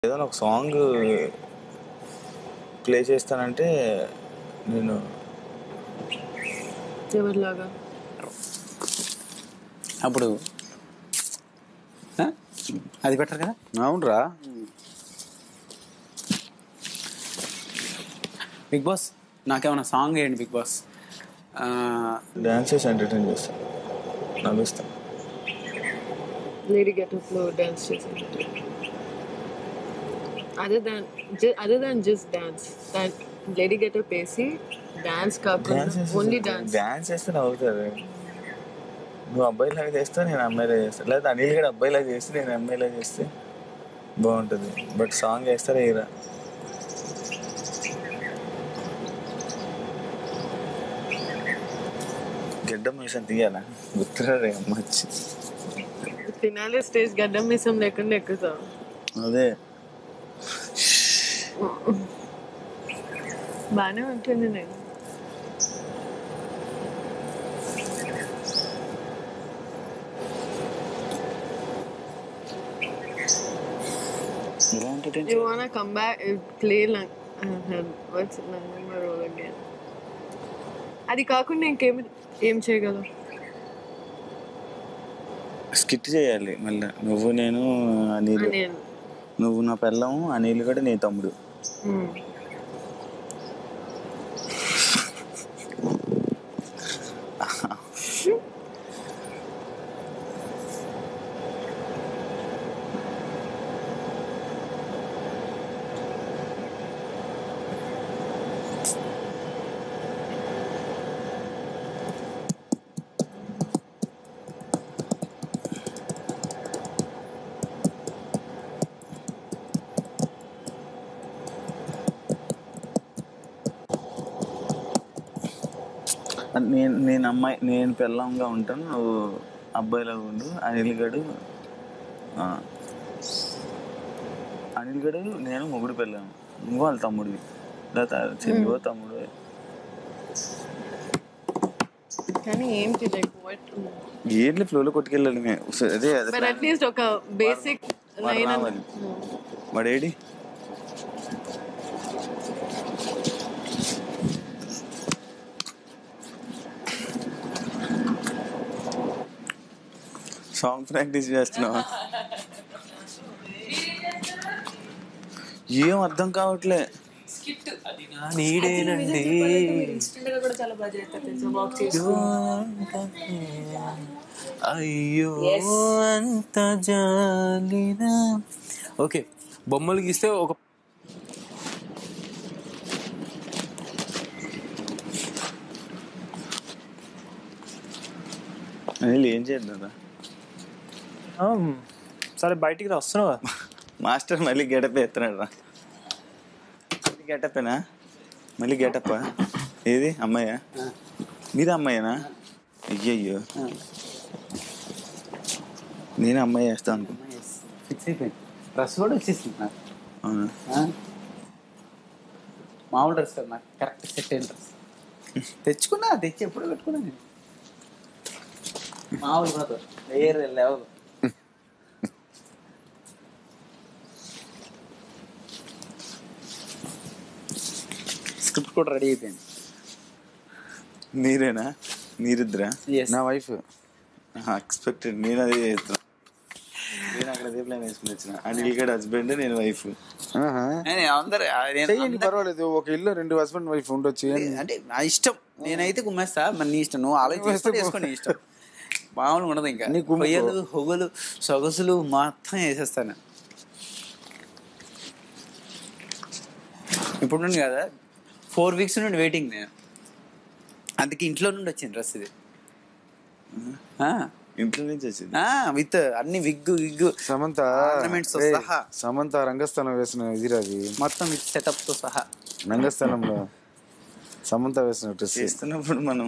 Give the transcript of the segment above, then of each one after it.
ఏదైనా ఒక song play చేస్తానంటే నేను ఎవరిలాగా అప్పుడు ఆ? అది బెటర్ కదా అవునరా బిగ్ బాస్ నాకేమైనా సాంగ్ వేయండి బిగ్ బాస్ ఆ, డ్యాన్స్ చేసి ఎంటర్టైన్ చేస్తాను నవ్విస్తాను లేడీ గెటప్ లో డాన్స్ చేసింది other than other than just dance lady getup వేసి డాన్స్ కాకుండా డ్యాన్స్ ఓన్లీ డాన్స్ డ్యాన్స్ చేస్తే నవ్వుతారు నువ్వు అబ్బాయిలాగా చేస్తే నేను అమ్మాయిలాగా చేస్తాను లేదా అనిల్ గడ అబ్బాయిలాగా చేస్తే నేను అమ్మాయిలాగా చేస్తే బాగుంటుంది బట్ సాంగ్ వేస్తారా ఇరా గడ్డం మిషన్ తీయాలా గుర్తురారే అమ్మ వచ్చి ఫినాలే స్టేజ్ గడ్డం మిసం లేకుండా ఎక్కుతాం అదే బాగానే ఉంటుంది నేను ఎలా entertain You wanna come back, uh, play like, uh, what's my number roll again? అది కాకుండా ఇంకేమి ఏం చేయగలవు స్కిట్ చేయాలి మళ్ళీ నువ్వు నేను అనిల్ నేను నువ్వు నా పిల్లం అనిల్ కూడా నీ తమ్ముడు Hmm. నేను నేను అమ్మాయి నేను పిల్లంగా ఉంటాను నువ్వు అబ్బాయిలాగా ఉండు అనిల్ గడు ఆ, అనిల్ గడు నేను మొగుడు పిల్లాను నువ్వు వాళ్ళ తమ్ముడివి లేదా చెల్లివో తమ్ముడు కానీ ఏంటి లైక్ వాట్ ఏంటి ఫ్లోలో కొట్టుకెళ్ళాలి మేము సరే, అదే అదే బట్ అట్లీస్ట్ ఒక బేసిక్ వాడు లైన్ రావాలి. వాడేడి సాంగ్ ప్రాక్టీస్ చేస్తున్నావా ఏం అర్థం కావట్లే నీడేనండి అయ్యో అంత జాలినా ఓకే బొమ్మలు గీస్తే ఒక అనిల్ ఏం చేద్దాం సరే బయటికి రా వస్తున్నావా మాస్టర్ మళ్ళీ గెటప్ ఎత్తున్నాడు రా మళ్ళీ గెటప్పేనా మళ్ళీ గెటప్పా ఏది అమ్మాయా మీరు అమ్మాయేనా అయ్యయ్యో నేను అమ్మాయి వేస్తా అనుకో ఫిక్స్ అయిపోయింది డ్రెస్ కూడా వచ్చేసింది నాకు అవునా ఆ? మామూలు డ్రెస్ కదా నాకు కరెక్ట్ సెట్ అయిన డ్రెస్ తెచ్చుకున్నా తెచ్చి ఎప్పుడు పెట్టుకున్నా నేను మామూలు కాదు వేరే లెవెల్ స్క్రిప్ట్ కూడా రెడీ అయిపోయింది మీరేనా మీరిద్దరా Yes. నా వైఫ్ ఎక్స్పెక్టెడ్ నేను అదే చేస్తున్నా నేను అక్కడ అదే ప్లాన్ వేసుకుని వచ్చిన అనిల్ గడ్ హస్బెండ్ నేను వైఫ్ నేను అందరు నేను చెయ్యండి అందరు- పర్వాలేదు ఒక ఇల్లు రెండు హస్బెండ్ వైఫ్ ఉండొచ్చు ఏం- అంటే నా ఇష్టం నేనైతే కుమ్మేస్తా మరి నీ ఇష్టం నువ్వు ఆలోచించుకొని వేసుకో నీ ఇష్టం మామూలుగా ఉండదు ఇంకా నీ కుమ్ముకో. కొయ్యలు హొగలు సొగసులు మొత్తం వేసేస్తాను ఇప్పుడు నుండి కదా ఫోర్ వీక్స్ నుండి వెయిటింగ్ నేను అందుకే ఇంట్లో నుండి వచ్చింది డ్రెస్ ఇది ఇంట్లో నుంచి వచ్చింది విత్ అన్ని విగ్గు విగ్గు సమంత Ornaments తో ఏయ్, సహా. సమంత రంగస్థలం వేసిన ఇదిరా అది మొత్తం విత్ సెటప్ తో సహా రంగస్థలంలో సమంత వేసిన డ్రెస్ చేస్తున్నప్పుడు మనం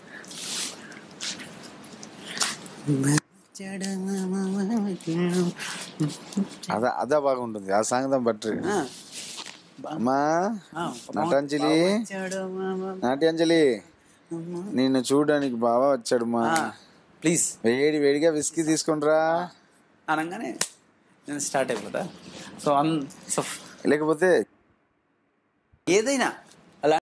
అదా అదా బాగుంటుంది ఆ సాంగ్ దా బట్టర్ ఆ, అమ్మా ఆ, నటాంజలి వచ్చాడు మామ. నాట్యాంజలి నిన్ను చూడడానికి బాగా వచ్చాడు మా ప్లీజ్ వేడి వేడిగా విస్కీ తీసుకుంట్రా అనగానే నేను స్టార్ట్ అయిపోతా సో అన్ సో లేకపోతే ఏదైనా